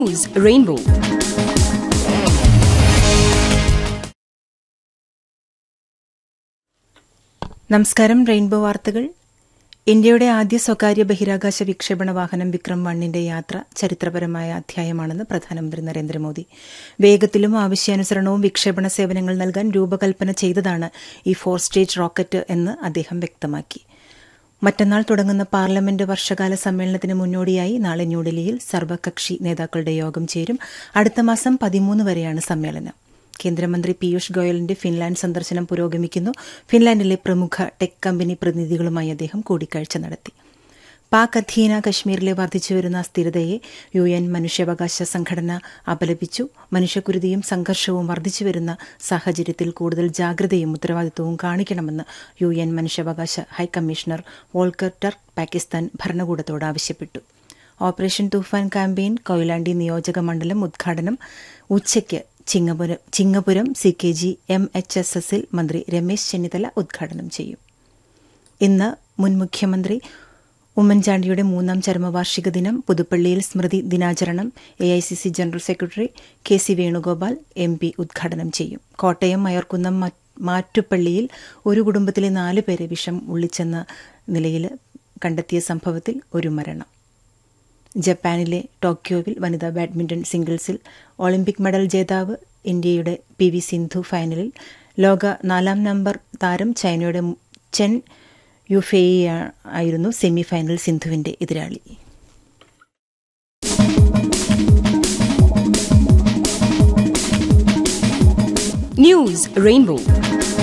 News Rainbow. നമസ്കാരം rainbow വാർത്തകൾ ഇന്ത്യയുടെ ആദ്യ സ്വകാര്യ ബഹിരാകാശ വിക്ഷേപണ വാഹനം വിക്രം വണ്ണിന്റെ യാത്ര ചരിത്രപരമായ അധ്യായമാണെന്ന് പ്രധാനമന്ത്രി നരേന്ദ്രമോദി വേഗത്തിലും ആവശ്യാനുസരണവും വിക്ഷേപണ സേവനങ്ങൾ നൽകാൻ രൂപകൽപ്പന ചെയ്തതാണ് ഈ ഫോർ സ്റ്റേജ് റോക്കറ്റ് എന്ന് അദ്ദേഹം വ്യക്തമാക്കി മറ്റന്നാൾ തുടങ്ങുന്ന പാർലമെന്റ് വർഷകാല സമ്മേളനത്തിന് മുന്നോടിയായി നാളെ ന്യൂഡൽഹിയിൽ സർവകക്ഷി നേതാക്കളുടെ യോഗം ചേരും അടുത്ത മാസം പതിമൂന്ന് വരെയാണ് സമ്മേളനം കേന്ദ്രമന്ത്രി പീയൂഷ് ഗോയലിന്റെ ഫിൻലാൻഡ് സന്ദർശനം പുരോഗമിക്കുന്നു ഫിൻലാൻഡിലെ പ്രമുഖ ടെക് കമ്പനി പ്രതിനിധികളുമായി അദ്ദേഹം കൂടിക്കാഴ്ച നടത്തി പാക് അധീന കശ്മീരിലെ വർദ്ധിച്ചുവരുന്ന അസ്ഥിരതയെ യു എൻ മനുഷ്യാവകാശ സംഘടന അപലപിച്ചു മനുഷ്യക്കുരുതിയും സംഘർഷവും വർദ്ധിച്ചുവരുന്ന സാഹചര്യത്തിൽ കൂടുതൽ ജാഗ്രതയും ഉത്തരവാദിത്വവും കാണിക്കണമെന്ന് യു എൻ മനുഷ്യാവകാശ ഹൈക്കമ്മീഷണർ വോൾക്കർ ടർക്ക് പാകിസ്ഥാൻ ഭരണകൂടത്തോട് ആവശ്യപ്പെട്ടു ഓപ്പറേഷൻ തൂഫാൻ ക്യാമ്പയിൻ കൊയിലാണ്ടി നിയോജക മണ്ഡലം ഉദ്ഘാടനം ഉച്ചയ്ക്ക് Chingapuram Chingapuram C K G M H S എസിൽ മന്ത്രി രമേശ് ചെന്നിത്തല ഉദ്ഘാടനം ചെയ്യും ഇന്ന് മുൻ മുഖ്യമന്ത്രി ഉമ്മൻചാണ്ടിയുടെ മൂന്നാം ചരമവാർഷിക ദിനം പുതുപ്പള്ളിയിൽ സ്മൃതി ദിനാചരണം A I C C general secretary K C Venugopal M P ഉദ്ഘാടനം ചെയ്യും കോട്ടയം മയർക്കുന്നം മാറ്റുപള്ളിയിൽ ഒരു കുടുംബത്തിലെ നാല് പേരെ വിഷം ഉള്ളിച്ചെന്ന നിലയിൽ കണ്ടെത്തിയ സംഭവത്തിൽ ഒരു മരണം ജപ്പാനിലെ ടോക്കിയോവിൽ വനിതാ ബാഡ്മിന്റൺ സിംഗിൾസിൽ ഒളിമ്പിക് മെഡൽ ജേതാവ് ഇന്ത്യയുടെ പി വി സിന്ധു ഫൈനലിൽ ലോക നാലാം നമ്പർ താരം ചൈനയുടെ ചെൻ യുഫേയി ആയിരുന്നു സെമി ഫൈനൽ സിന്ധുവിന്റെ എതിരാളി News Rainbow.